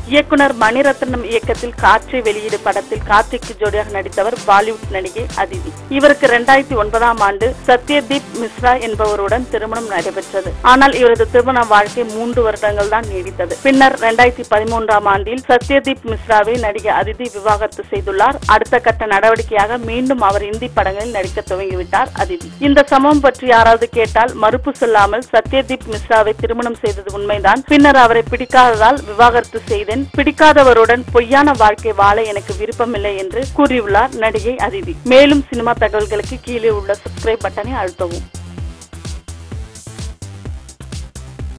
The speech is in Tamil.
இயக்குனர் மணிரத்னம் இயக்கத்தில் காற்றை வெளியீடு படத்தில் கார்த்திக்கு ஜோடியாக நடித்தவர் பாலிவுட் நடிகை அதிதி இவருக்கு இரண்டாயிரத்தி ஒன்பதாம் ஆண்டு சத்யதீப் மிஸ்ரா என்பவருடன் திருமணம் நடைபெற்றது ஆனால் இவரது திருமண வாழ்க்கை மூன்று வருடங்கள் தான் நீடித்தது பின்னர் இரண்டாயிரத்தி பதிமூன்றாம் ஆண்டில் சத்யதீப் மிஸ்ராவை நடிகை அதிதி விவாகரத்து செய்துள்ளார் அடுத்த கட்ட நடவடிக்கையாக மீண்டும் அவர் இந்தி படங்களில் நடிக்க துவங்கிவிட்டார் அதிதி இந்த சம்பவம் பற்றி யாராவது கேட்டால் மறுப்பு சொல்லாமல் சத்யதீப் மிஸ்ராவை திருமணம் செய்தது உண்மைதான் பின்னர் அவரை பிடிக்காததால் விவாகரத்து செய்தேன் பிடிக்காதவருடன் பொய்யான வாழ்க்கை வாழ எனக்கு விருப்பமில்லை என்று கூறியுள்ளார் நடிகை அதிதி மேலும் சினிமா தகவல்களுக்கு கீழே உள்ள சப்ஸ்கிரைப் பட்டனை அழுத்தவும்